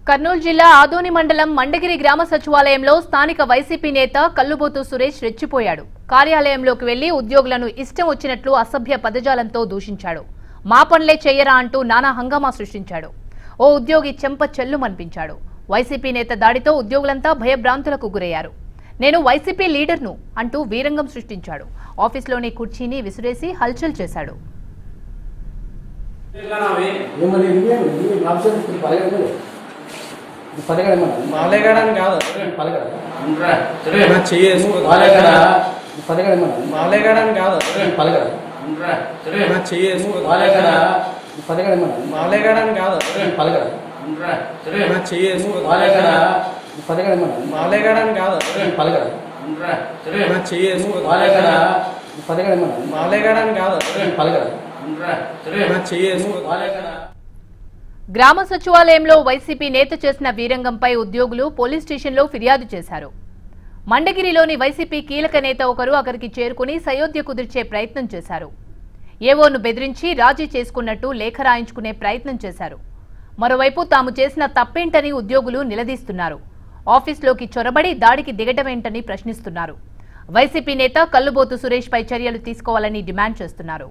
కర్నూలు జిల్లా ఆదోని మండలం మండగిరి గ్రామ సచివాలయంలో స్థానిక వైసీపీ నేత కల్లుబోతు సురేష్ రెచ్చిపోయాడు కార్యాలయంలోకి వెళ్లి ఉద్యోగులను ఇష్టం వచ్చినట్లు అసభ్య పదజాలంతో దూషించాడు మా పనులే చెయ్యరా అంటూ నానా హంగామా సృష్టించాడు ఓ ఉద్యోగి చెంప చెల్లుమనిపించాడు వైసీపీ నేత దాడితో ఉద్యోగులంతా భయభ్రాంతులకు గురయ్యారు నేను వైసీపీ లీడర్ను అంటూ వీరంగం సృష్టించాడు ఆఫీస్లోని కుర్చీని విసిరేసి హల్చల్ చేశాడు మిమ్మల్ని ఎన్ని ఆప్షన్ పలగడమే పలగడమా మాలేగాడని కాదు పలగడ నా చెయ్యి వేసుకో పలగడ పలగడమా మాలేగాడని కాదు పలగడ నా చెయ్యి వేసుకో పలగడ పలగడమా మాలేగాడని కాదు పలగడ నా చెయ్యి వేసుకో పలగడ పలగడమా మాలేగాడని కాదు పలగడ నా చెయ్యి వేసుకో పలగడ పలగడమా మాలేగాడని కాదు పలగడ నా చెయ్యి వేసుకో పలగడ గ్రామ సచివాలయంలో వైసీపీ నేత చేసిన వీరంగంపై ఉద్యోగులు పోలీస్ స్టేషన్లో ఫిర్యాదు చేశారు మండగిరిలోని వైసీపీ కీలక నేత ఒకరు అక్కడికి చేరుకుని సయోధ్య కుదిర్చే ప్రయత్నం చేశారు ఏవోను బెదిరించి రాజీ చేసుకున్నట్టు లేఖ రాయించుకునే ప్రయత్నం చేశారు మరోవైపు తాము చేసిన తప్పేంటని ఉద్యోగులు నిలదీస్తున్నారు ఆఫీస్లోకి చొరబడి దాడికి దిగటమేంటని ప్రశ్నిస్తున్నారు వైసీపీ నేత కల్లుబోతు సురేష్ పై చర్యలు తీసుకోవాలని డిమాండ్ చేస్తున్నారు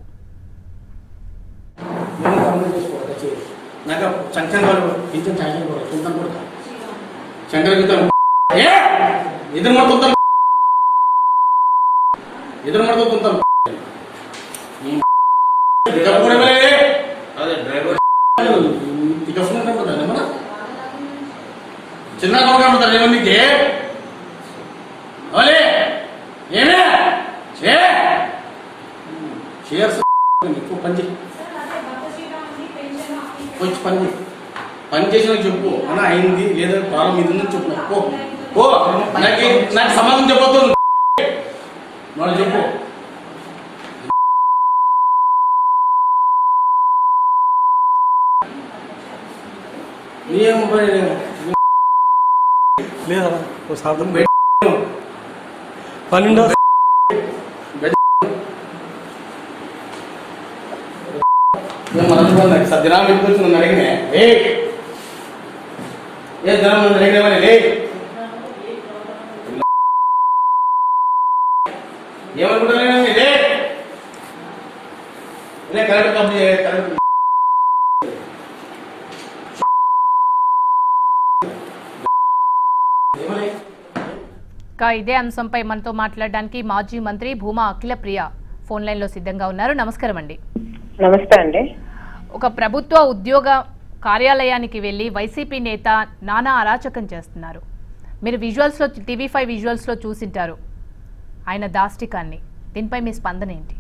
నేను పనులు చేసుకోవాలి చేయి నాకు చంచన వాళ్ళు పింఛన్ చంచన కూడా చుంతం కొడతా చంద్ర గీతం ఏ ఎదురు మడుతుంటాం ఎదురు మడుతుంటాం అదే డ్రైవర్ ఇక ఫోన్ కనపడతాను ఏమన్నా చిన్న కౌ కనపడతాను ఏమన్నా నీకే అవలే ఏమే ఏ షేర్స్ ఎక్కువ పని చేయి కొంచెం పని చేయి. పని చేసిన చెప్పు అన్న అయింది లేదా ప్రాబ్లం ఇది ఉందని చెప్పు నాకు. పో పో నాకు నాకు సమాధానం చెప్పొద్దు వాళ్ళు చెప్పు ఏం పని లేదు. లేదా ఓ శాతం బయట పన్నెండో నేను మన అనుభవం నాకు సార్ దినాలు పెట్టుకొచ్చి నన్ను అడిగినే ఏ ఏ దినం నన్ను అడిగినామని లే ఏమనుకుంటున్నా లే లే కరెక్ట్ కంప్లీట్ కరెక్ట్ ఏమని ఇక ఇదే అంశంపై మనతో మాట్లాడడానికి మాజీ మంత్రి భూమా అఖిలప్రియ ఫోన్ లైన్లో సిద్ధంగా ఉన్నారు నమస్కారం అండి నమస్తే అండి ఒక ప్రభుత్వ ఉద్యోగ కార్యాలయానికి వెళ్ళి వైసీపీ నేత నానా అరాచకం చేస్తున్నారు మీరు విజువల్స్లో టీవీ ఫైవ్ విజువల్స్లో చూసింటారు ఆయన దాష్టికాన్ని దీనిపై మీ స్పందన ఏంటి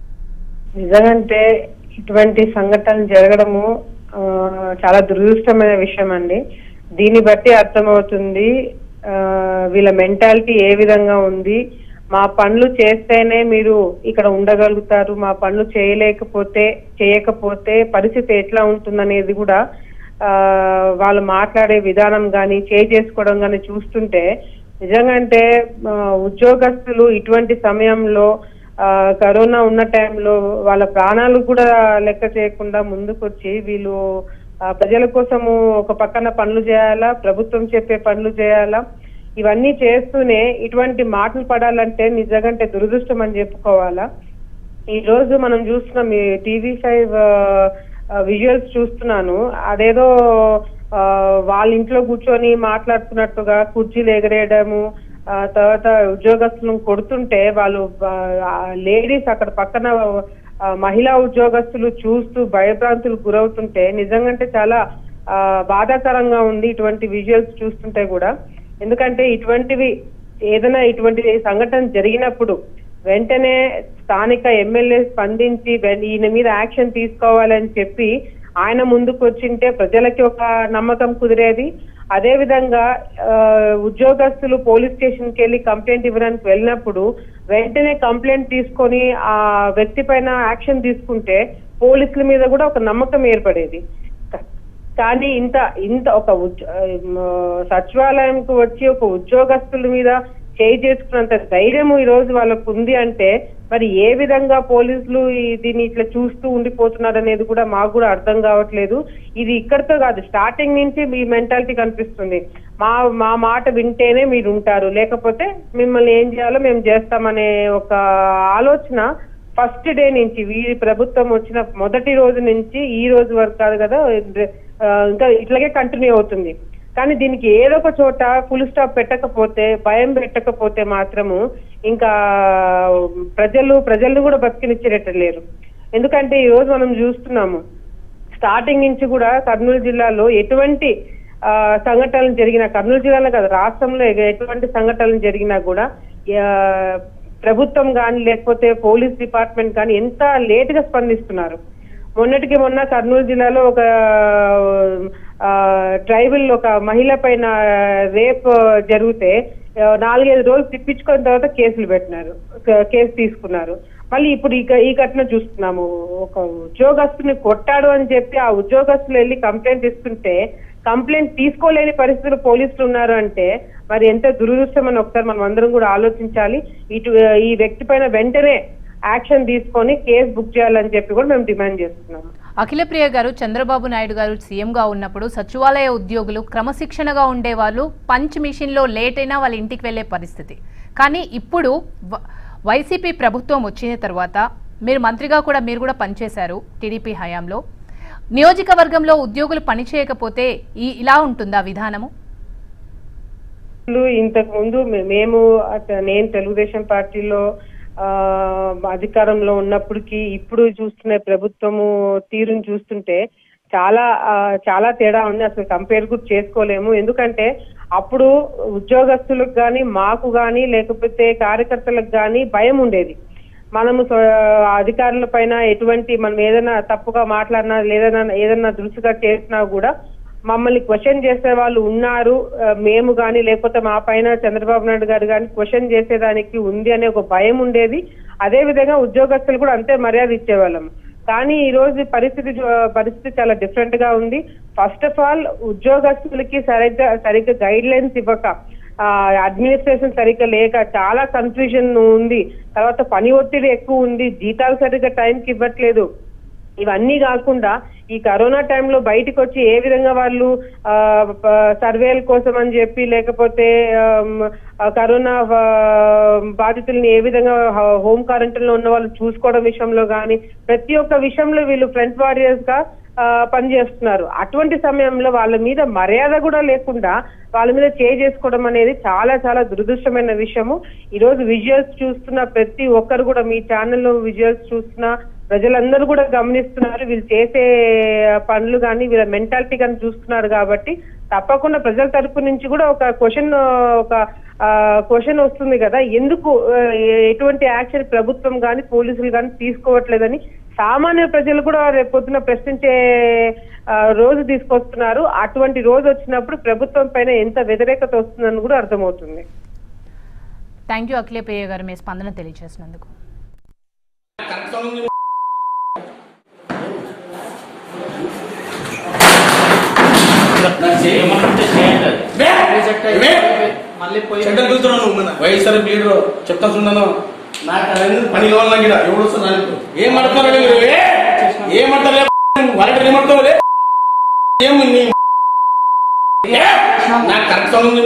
నిజంగంటే ఇటువంటి సంఘటనలు జరగడము ఆ, చాలా దురదృష్టమైన విషయం అండి దీన్ని బట్టి అర్థమవుతుంది ఆ, వీళ్ళ మెంటాలిటీ ఏ విధంగా ఉంది మా పనులు చేస్తేనే మీరు ఇక్కడ ఉండగలుగుతారు మా పనులు చేయలేకపోతే చేయకపోతే పరిస్థితి ఎట్లా ఉంటుందనేది కూడా ఆ, వాళ్ళు మాట్లాడే విధానం కానీ చేసుకోవడం కానీ చూస్తుంటే నిజంగా అంటే ఆ, ఉద్యోగస్తులు ఇటువంటి సమయంలో ఆ, కరోనా ఉన్న టైంలో వాళ్ళ ప్రాణాలు కూడా లెక్క చేయకుండా ముందుకొచ్చి వీళ్ళు ఆ, ప్రజల కోసము ఒక పక్కన పనులు చేయాలా ప్రభుత్వం చెప్పే పనులు చేయాలా ఇవన్నీ చేస్తూనే ఇటువంటి మాటలు పడాలంటే నిజంగా దురదృష్టం అని చెప్పుకోవాలా ఈ రోజు మనం చూస్తున్నాం ఈ టీవీ ఫైవ్ విజువల్స్ చూస్తున్నాను అదేదో ఆ, వాళ్ళ ఇంట్లో కూర్చొని మాట్లాడుతున్నట్టుగా కుర్చీలు ఎగరేయడము ఆ, తర్వాత ఉద్యోగస్తులను కొడుతుంటే వాళ్ళు లేడీస్ అక్కడ పక్కన ఆ, మహిళా ఉద్యోగస్తులు చూస్తూ భయభ్రాంతులు గురవుతుంటే నిజంగా చాలా ఆ, బాధాకరంగా ఉంది ఇటువంటి విజువల్స్ చూస్తుంటే కూడా ఎందుకంటే ఇటువంటివి ఏదైనా ఇటువంటి సంఘటన జరిగినప్పుడు వెంటనే స్థానిక ఎమ్మెల్యే స్పందించి వెన్- ఈయన మీద యాక్షన్ తీసుకోవాలని చెప్పి ఆయన ముందుకు వచ్చింటే ప్రజలకి ఒక నమ్మకం కుదిరేది అదే విధంగా ఆ, ఉద్యోగస్తులు పోలీస్ స్టేషన్ కి వెళ్ళి కంప్లైంట్ ఇవ్వడానికి వెళ్ళినప్పుడు వెంటనే కంప్లైంట్ తీసుకొని ఆ వ్యక్తి పైన యాక్షన్ తీసుకుంటే పోలీసుల మీద కూడా ఒక నమ్మకం ఏర్పడేది కానీ ఇంత ఇంత ఒక ఉద్- ఆ, సచివాలయంకు వచ్చి ఒక ఉద్యోగస్తుల మీద చేయి చేసుకున్నంత ధైర్యము ఈ రోజు వాళ్ళకు ఉంది అంటే మరి ఏ విధంగా పోలీసులు ఈ- దీన్ని ఇట్లా చూస్తూ ఉండిపోతున్నారు అనేది కూడా మాకు కూడా అర్థం కావట్లేదు ఇది ఇక్కడితో కాదు స్టార్టింగ్ నుంచి మీ మెంటాలిటీ కనిపిస్తుంది మా మా మాట వింటేనే మీరు ఉంటారు లేకపోతే మిమ్మల్ని ఏం చేయాలో మేము చేస్తామనే ఒక ఆలోచన ఫస్ట్ డే నుంచి ఈ ప్రభుత్వం వచ్చిన మొదటి రోజు నుంచి ఈ రోజు వరకు కాదు కదా ఆ, ఇంకా ఇట్లాగే కంటిన్యూ అవుతుంది కానీ దీనికి ఏదో ఒక చోట ఫుల్ స్టాప్ పెట్టకపోతే భయం పెట్టకపోతే మాత్రము ఇంకా ప్రజలు ప్రజలను కూడా బతికినిచ్చేటట్టు లేరు ఎందుకంటే ఈ రోజు మనం చూస్తున్నాము స్టార్టింగ్ నుంచి కూడా కర్నూలు జిల్లాలో ఎటువంటి ఆ, సంఘటనలు జరిగినా కర్నూలు జిల్లాలో కాదు రాష్ట్రంలో ఎ- ఎటువంటి సంఘటనలు జరిగినా కూడా ఆ, ప్రభుత్వం కానీ లేకపోతే పోలీస్ డిపార్ట్మెంట్ కానీ ఎంత లేట్ గా స్పందిస్తున్నారు మొన్నటికి మొన్న కర్నూలు జిల్లాలో ఒక ట్రైబల్ ఒక మహిళ పైన రేప్ జరిగితే ఆ, నాలుగైదు రోజులు తిప్పించుకున్న తర్వాత కేసులు పెట్టినారు క- కేసు తీసుకున్నారు మళ్ళీ ఇప్పుడు ఈ ఘ- ఈ ఘటన చూస్తున్నాము ఒక ఉద్యోగస్తుని కొట్టాడు అని చెప్పి ఆ ఉద్యోగస్తులు వెళ్ళి కంప్లైంట్ ఇస్తుంటే కంప్లైంట్ తీసుకోలేని పరిస్థితులు పోలీసులు ఉన్నారు అంటే మరి ఎంత దురదృష్టం అని ఒకసారి మనం అందరం కూడా ఆలోచించాలి ఇటు ఈ వ్యక్తి పైన వెంటనే యాక్షన్ తీసుకొని కేసు బుక్ చేయాలని చెప్పి కూడా మేము డిమాండ్ చేస్తున్నాము అఖిలప్రియ గారు చంద్రబాబు నాయుడు గారు సీఎంగా ఉన్నప్పుడు సచివాలయ ఉద్యోగులు క్రమశిక్షణగా ఉండేవాళ్ళు పంచ్ మిషన్లో లేట్ అయినా వాళ్ళ ఇంటికి వెళ్ళే పరిస్థితి కానీ ఇప్పుడు వ- వైసీపీ ప్రభుత్వం వచ్చిన తర్వాత మీరు మంత్రిగా కూడా మీరు కూడా పనిచేశారు టీడీపీ హయాంలో నియోజకవర్గంలో ఉద్యోగులు పనిచేయకపోతే ఈ ఇలా ఉంటుందా విధానము వాళ్ళు ఇంతకు ముందు మే- మేము అత- నేను తెలుగుదేశం పార్టీలో ఆ అధికారంలో ఉన్నప్పటికీ ఇప్పుడు చూస్తున్న ప్రభుత్వము తీరుని చూస్తుంటే చాలా ఆ, చాలా తేడా ఉంది అసలు కంపేర్ కూడా చేసుకోలేము ఎందుకంటే అప్పుడు ఉద్యోగస్తులకు కానీ మాకు కానీ లేకపోతే కార్యకర్తలకు కానీ భయం ఉండేది మనము స్వ- అధికారుల పైన ఎటువంటి మనం ఏదైనా తప్పుగా మాట్లాడినా లేదన్నా ఏదైనా దురుసుగా చేసినా కూడా మమ్మల్ని క్వశ్చన్ చేసే వాళ్ళు ఉన్నారు ఆ, మేము కానీ లేకపోతే మా పైన చంద్రబాబు నాయుడు గారు కానీ క్వశ్చన్ చేసేదానికి ఉంది అనే ఒక భయం ఉండేది అదే విధంగా ఉద్యోగస్తులు కూడా అంతే మర్యాద ఇచ్చేవాళ్ళం కానీ ఈ రోజు పరిస్థితి చూ- పరిస్థితి చాలా డిఫరెంట్ గా ఉంది ఫస్ట్ ఆఫ్ ఆల్ ఉద్యోగస్తులకి సరిగ్గా సరిగ్గా గైడ్ లైన్స్ ఇవ్వక అడ్మినిస్ట్రేషన్ సరిగ్గా లేక చాలా కన్ఫ్యూజన్ ఉంది తర్వాత పని ఒత్తిడి ఎక్కువ ఉంది జీతాలు సరిగ్గా టైంకి ఇవ్వట్లేదు ఇవన్నీ కాకుండా ఈ కరోనా టైంలో బయటకు వచ్చి ఏ విధంగా వాళ్ళు ఆ, ప- సర్వేల కోసం అని చెప్పి లేకపోతే ఆమ్, ఆ, కరోనా ఆ, బాధితుల్ని ఏ విధంగా హ- హోమ్ క్వారంటైన్ లో ఉన్న వాళ్ళు చూసుకోవడం విషయంలో కానీ ప్రతి ఒక్క విషయంలో వీళ్ళు ఫ్రంట్ వారియర్స్ గా ఆ, పనిచేస్తున్నారు అటువంటి సమయంలో వాళ్ళ మీద మర్యాద కూడా లేకుండా వాళ్ళ మీద చే చేసుకోవడం అనేది చాలా చాలా దురదృష్టమైన విషయము ఈ రోజు విజువల్స్ చూస్తున్న ప్రతి ఒక్కరు కూడా మీ ఛానల్లో విజువల్స్ చూస్తున్న ప్రజలందరూ కూడా గమనిస్తున్నారు వీళ్ళు చేసే పనులు కానీ వీళ్ళ మెంటాలిటీ కానీ చూస్తున్నారు కాబట్టి తప్పకుండా ప్రజల తరపు నుంచి కూడా ఒక క్వశ్చన్ ఒక క్వశ్చన్ వస్తుంది కదా ఎందుకు ఆ, ఎటువంటి యాక్షన్ ప్రభుత్వం కానీ పోలీసులు కానీ తీసుకోవట్లేదని సామాన్య ప్రజలు కూడా రేపు పొద్దున ప్రశ్నించే ఆ, రోజు తీసుకొస్తున్నారు అటువంటి రోజు వచ్చినప్పుడు ప్రభుత్వం పైన ఎంత వ్యతిరేకత వస్తుందని కూడా అర్థమవుతుంది థ్యాంక్ యూ అఖిలప్రియ గారు మీ స్పందన తెలియజేసినందుకు మళ్ళీ పోయి చెడ్డ కూర్చున్నావు నువ్వు మన వైఎస్ఆర్ లీడర్ చెప్తా చూడను నాకు అనేది పని కావాలి నాకు ఈడ. ఎవడు వస్తారు నాకు ఏం మాట్లాడుతున్నారు మీరు ఏ? ఏం మాట్లాడలే వాళ్ళకి ఏం మాట్లాడలే ఏం నీ ఏ? నాకు కరెక్ట్ ఉంది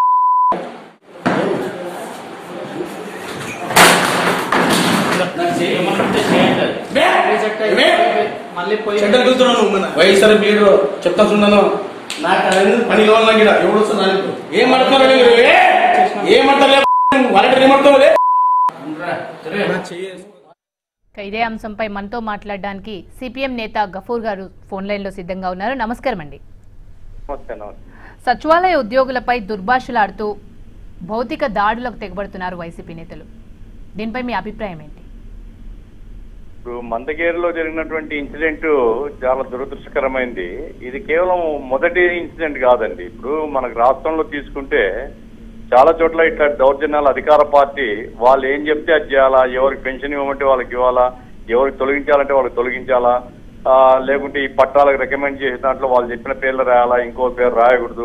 మళ్ళీ పోయి చెడ్డ కూర్చున్నావు నువ్వు మన వైఎస్ఆర్ లీడర్ చెప్తా చూడను నాకు అనేది పని కావాలి నాకు ఈడ. ఎవడు వస్తారు నాకు ఏం మాట్లాడుతున్నారు మీరు ఏ? ఏం మాట్లాడలే వాళ్ళకి ఏం మాట్లాడలే నా చెయ్యి వేసుకో. ఇక ఇదే అంశంపై మనతో మాట్లాడడానికి సిపిఎం నేత గఫూర్ గారు ఫోన్ లైన్లో సిద్ధంగా ఉన్నారు నమస్కారం అండి నమస్తే నమస్తే సచివాలయ ఉద్యోగులపై దుర్భాషలాడుతూ భౌతిక దాడులకు తెగబడుతున్నారు వైసీపీ నేతలు దీనిపై మీ అభిప్రాయం ఏంటి ఇప్పుడు మందగేరులో జరిగినటువంటి ఇన్సిడెంట్ చాలా దురదృష్టకరమైంది ఇది కేవలం మొదటి ఇన్సిడెంట్ కాదండి ఇప్పుడు మనకు రాష్ట్రంలో తీసుకుంటే చాలా చోట్ల ఇట్లా దౌర్జన్యాలు అధికార పార్టీ వాళ్ళు ఏం చెప్తే అది చేయాలా ఎవరికి పెన్షన్ ఇవ్వమంటే వాళ్ళకి ఇవ్వాలా ఎవరికి తొలగించాలంటే వాళ్ళకి తొలగించాలా ఆ, లేకుంటే ఈ పట్టాలకు రికమెండ్ చేసే దాంట్లో వాళ్ళు చెప్పిన పేర్లు రాయాలా ఇంకో పేరు రాయకూడదు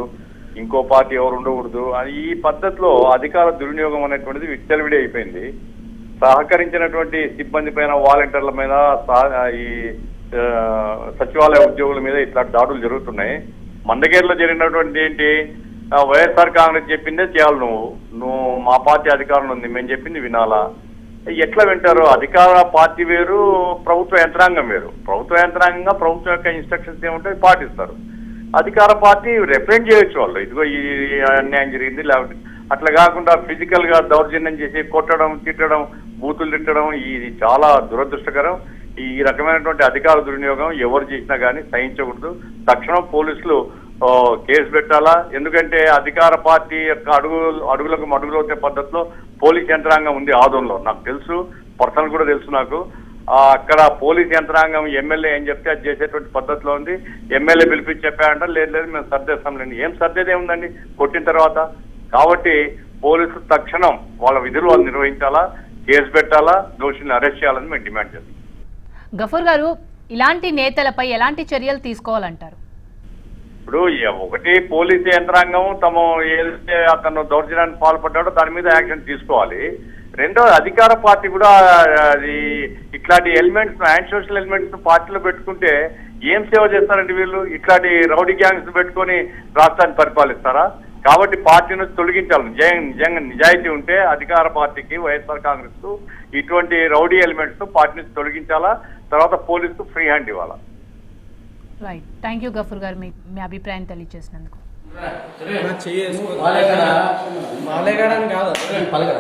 ఇంకో పార్టీ ఎవరు ఉండకూడదు అని ఈ పద్ధతిలో అధికార దుర్వినియోగం అనేటువంటిది విచ్చలవిడి అయిపోయింది సహకరించినటువంటి సిబ్బంది పైన వాలంటీర్ల మీద సహ- ఈ ఆ, సచివాలయ ఉద్యోగుల మీద ఇట్లా దాడులు జరుగుతున్నాయి మందగేరులో జరిగినటువంటి ఏంటి ఆ, వైఎస్ఆర్ కాంగ్రెస్ చెప్పిందే చేయాలి నువ్వు నువ్వు మా పార్టీ అధికారంలో ఉంది మేము చెప్పింది వినాలా ఎట్లా వింటారు అధికార పార్టీ వేరు ప్రభుత్వ యంత్రాంగం వేరు ప్రభుత్వ యంత్రాంగంగా ప్రభుత్వం యొక్క ఇన్స్ట్రక్షన్స్ ఏముంటే పాటిస్తారు అధికార పార్టీ రిప్రజెంట్ చేయొచ్చు వాళ్ళు ఇదిగో ఈ అన్యాయం జరిగింది లేకపోతే అట్లా కాకుండా ఫిజికల్ గా దౌర్జన్యం చేసి కొట్టడం తిట్టడం బూతులు తిట్టడం ఇది చాలా దురదృష్టకరం ఈ రకమైనటువంటి అధికార దుర్వినియోగం ఎవరు చేసినా కానీ సహించకూడదు తక్షణం పోలీసులు ఆ, కేసు పెట్టాలా ఎందుకంటే అధికార పార్టీ యొక్క అడుగు అడుగులకు మడుగులవుతే పద్ధతిలో పోలీస్ యంత్రాంగం ఉంది ఆదంలో నాకు తెలుసు పర్సనల్ కూడా తెలుసు నాకు ఆ, అక్కడ పోలీస్ యంత్రాంగం ఎమ్మెల్యే ఏం చెప్తే అది చేసేటువంటి పద్ధతిలో ఉంది ఎమ్మెల్యే పిలిపించి చెప్పారంట లేదు లేదు మేము సర్దేస్తాం లేండి ఏం సర్దేది ఏముందండి కొట్టిన తర్వాత కాబట్టి పోలీసులు తక్షణం వాళ్ళ విధులు వాళ్ళు నిర్వహించాలా కేసు పెట్టాలా దోషుల్ని అరెస్ట్ చేయాలని మేము డిమాండ్ చేస్తాం గఫూర్ గారు ఇలాంటి నేతలపై ఎలాంటి చర్యలు తీసుకోవాలంటారు ఇప్పుడు ఏ- ఒకటి పోలీసు యంత్రాంగం తమ ఏదైతే అతను దౌర్జన్యానికి పాల్పడ్డాడో దాని మీద యాక్షన్ తీసుకోవాలి రెండో అధికార పార్టీ కూడా అది ఇట్లాంటి ఎలిమెంట్స్ యాంటీ సోషల్ ఎలిమెంట్స్ పార్టీలో పెట్టుకుంటే ఏం సేవ చేస్తారండి వీళ్ళు ఇట్లాంటి రౌడీ గ్యాంగ్స్ పెట్టుకొని రాష్ట్రాన్ని పరిపాలిస్తారా కాబట్టి పార్టీ నుంచి తొలగించాలి నిజంగా నిజంగా నిజాయితీ ఉంటే అధికార పార్టీకి వైఎస్ఆర్ కాంగ్రెస్ కు ఇటువంటి రౌడీ ఎలిమెంట్స్ పార్టీ నుంచి తొలగించాలా తర్వాత పోలీసుకు ఫ్రీ హ్యాండ్ ఇవ్వాలా రైట్ థ్యాంక్ యూ గఫూర్ గారు మీ మీ అభిప్రాయం తెలియజేసినందుకు నా చెయ్యి వేసుకో వాళ్ళెక్కడ మాలేగాడని కాదు పలకడ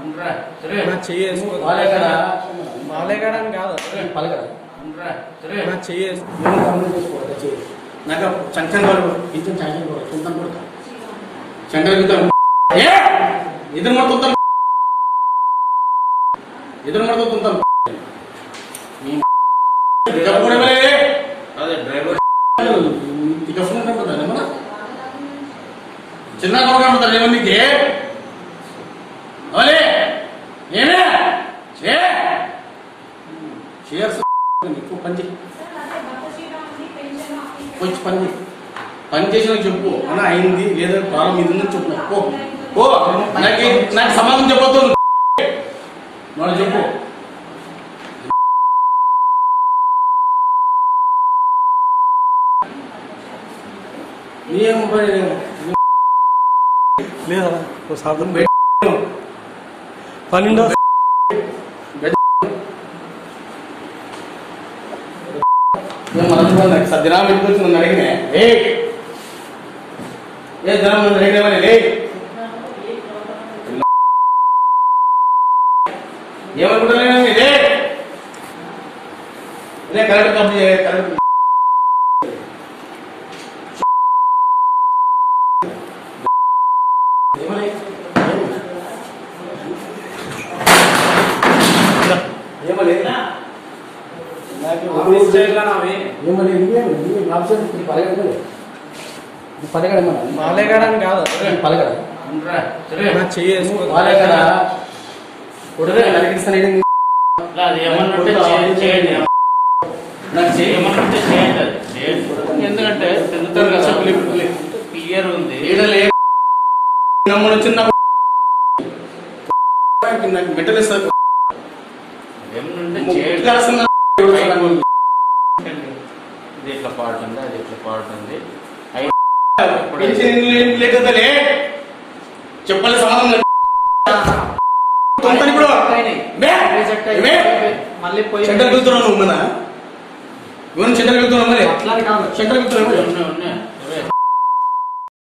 నా చెయ్యి వేసుకో వాళ్ళెక్కడ మాలేగాడని కాదు పలకడ నా చెయ్యి వేసుకో నేను గమనం చేసుకోవాలి దయచేసి. నాకు సంఖ్యను వాళ్ళు ఇంచం సంఖ్యను కూడా చూద్దాం కూడా చంద్ర చూద్దాం ఏ ఎదురు మడుతుంటాం ఎదురు మడుతుంటాం అదే డ్రైవర్ చిన్న కొడుకు ఉంటుంది ఏమన్నీకి అవలే ఏమే ఏ షేర్స్ ఎక్కువ పని చేయి కొంచెం పని చేయి పని చేసిన చెప్పు అన్న అయింది లేదా ప్రాబ్లం ఇది ఉందని చెప్పు నాకు. పో పో నాకు నాకు సమాధానం చెప్పొద్దు వాళ్ళు చెప్పు ఏం పని లేదు. లేదా ఓ సాధన పెట్టు. పన్నెండో నేను మనం చూడాలి సార్ దినం పెట్టుకొచ్చి నన్ను అడిగినే ఏ ఏ దినం నన్ను అడిగినామని లే ఏమనుకుంటున్నా లే లే కరెక్ట్ కంప్లీట్ కరెక్ట్ ఏమని ఏమని నాకు ఏమని నువ్వే ఆప్షన్ పలకడమని పలకడమని మాలేగాడని కాదు పలకడ నా చెయ్యి వేసుకో పలకడ కొడుకు నరికిస్తాను అది ఏమన్నంటే చేయండి, చేయండి నాకు చేయి ఏమన్నంటే చేయండి అది. చేయండి. ఎందుకంటే తిరుగుతారు కదా క్లియర్ ఉంది ఈడలే నమ్మడు చిన్న నాకు మెటల్ ఇస్తారు ఏమన్నంటే ముక్కు చేయండి కాల్సిన ఇది ఇట్లా పార్ట్ ఉంది అది ఇట్లా పార్ట్ ఉంది అయి- పెన్షన్ ఏం లేకదలే చెప్పాలి సమాధానం తొంతని కూడా బే! బే! మళ్ళీ పోయి సెంటర్ వెళ్తున్నావు నువ్వు మన ఇవన్నీ సెంటర్ వెళ్తున్నావు మరి అట్లా కాదు సెంటర్ వెళ్తున్నావు మరి ఉన్నాయి, ఉన్నాయి.